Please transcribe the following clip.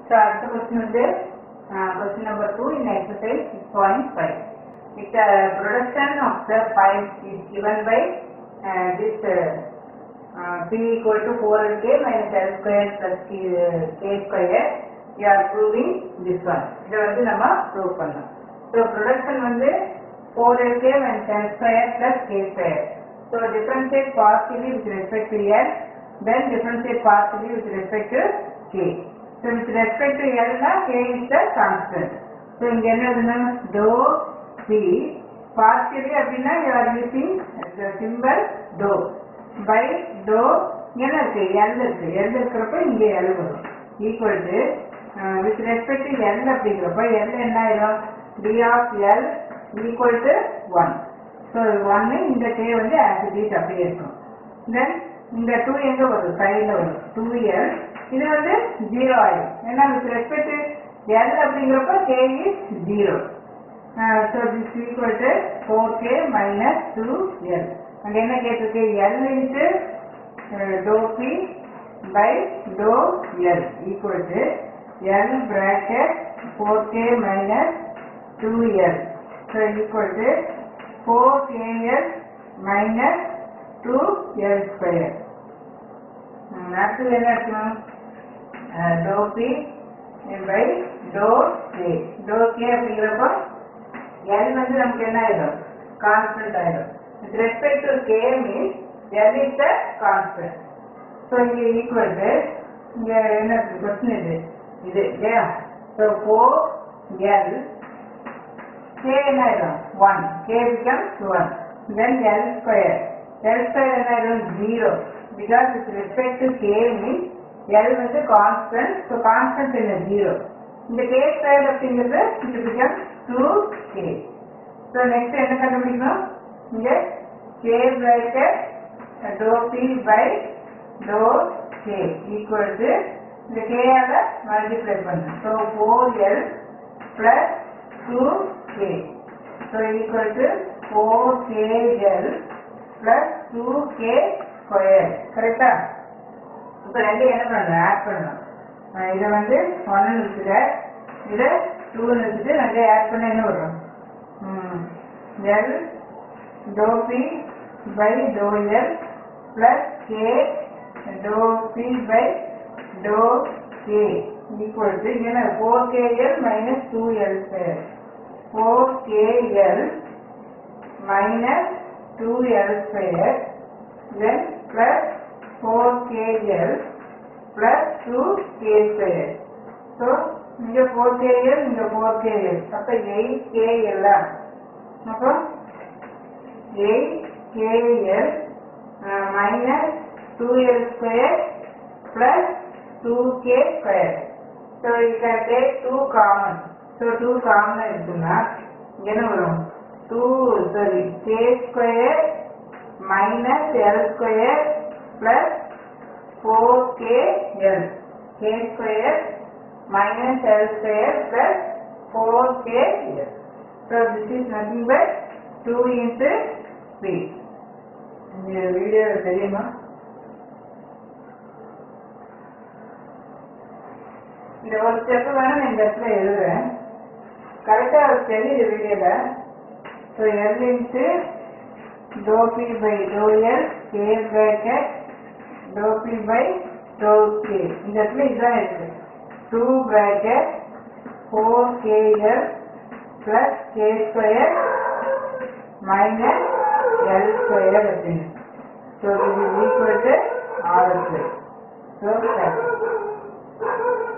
So அடுத்த question வந்து question number two in exercise six point five If the production of the pipe is given by uh, this uh, uh, P equal to 4K minus L square plus K, K square, you are proving this one. இதை வந்து நம்ம prove பண்ணலாம். So production வந்து 4K minus L square plus K square. So differentiate positively with respect to L, then differentiate positively with respect to K. So with respect to L னா K is the constant. So இங்க என்ன எழுதணும்? Dou C partially அப்படின்னா you are using the symbol dou by dou என்ன இருக்கு L இருக்கு L இருக்கிறப்ப இங்க L வரும் equal to uh, with respect to L அப்படிங்கிறப்ப L என்ன ஆயிரும் D of L equal to 1 so ஒன்று இந்த K வந்து as it is அப்படியே இருக்கும் தென் இந்த டூ எங்க வரும் சைடில் வரும் டூ எல் இது வந்து ஜீரோ ஆயிடும் ஏன்னா வித் ரெஸ்பெக்ட் எல் அப்படிங்கிறப்ப K is zero so this equal to four K minus two L அங்கே என்ன கேட்டிருக்கு L into do P by do L equal to L bracket four K minus two L so equal to four KL minus two L square அடுத்தது என்ன இருக்கணும் do P by do K do K அப்படிங்கிறப்போ L வந்து நமக்கு என்ன ஆயிடும் constant ஆயிடும் with respect to K means L is the constant so இங்கே ஈக்குவல் டு இங்கே என்ன கொஸ்டின் இது இது இல்லையா ஸோ ஃபோர் எல் k என்ன ஆயிடும் one k becomes one then L square L square என்ன ஆயிடும் zero because with respect to K means L வந்து கான்ஸ்டன்ட் ஸோ கான்ஸ்டன்ட் என்ன ஜீரோ இந்த கே ஸ்கொயர் அப்படிங்கிறது இது become two K so next என்ன கண்டுபிடிக்கணும் இங்க K bracket do P by do K equal to இந்த கேயால மல்டிப்ளை பண்ணணும் so four L plus two K so equal to four K L plus two K square கரெக்டா இப்போ ரெண்டு என்ன பண்ணணும் ஆட் பண்ணணும் அஹ் இதை வந்து ஒன்னு வச்சுக்க இதை டூன்னு வச்சுட்டு ரெண்டே ஆட் பண்ண என்ன வரும் L do P by do L plus K do P by do K equal to என்ன four K L minus two L square four K L minus two L square then plus four K L plus two K square so இங்கே four K L இங்கே four K L அப்போ eight K எல்லாம் அப்போ eight K L minus two L square plus two K square so you can take two common so two common இருக்குன்னா என்ன வரும் two sorry K square minus L square plus four K L K square minus L square plus 4k here. So this is nothing but 2 into 3. இந்த video தெரியுமா இந்த ஒரு step வேணா நான் இந்த இடத்துல எழுதுறேன் கரெக்டா அது தெரியுது வீடியோல so L into do P by do L K bracket do P by do K இந்த இடத்துல இதுதான் இருக்கு 2 bracket 4kl plus k square minus l square அப்படின்னு so this is equal to r square so correct.